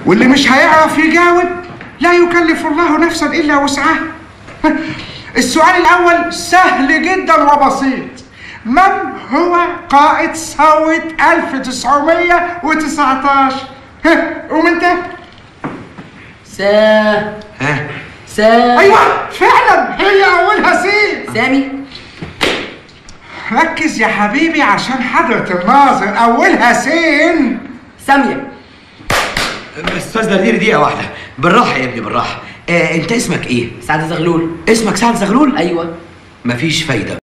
واللي مش هيعرف يجاوب لا يكلف الله نفسا الا وسعها السؤال الاول سهل جدا وبسيط من هو قائد ثورة 1919 ها قوم انت سا ها سا ايوه فعلا هي اولها سين سامي ركز يا حبيبي عشان حضرة الناظر اولها سين سامية استاذ نادير دقيقه واحده بالراحه يا ابني بالراحه آه انت اسمك ايه سعد زغلول اسمك سعد زغلول ايوه مفيش فايده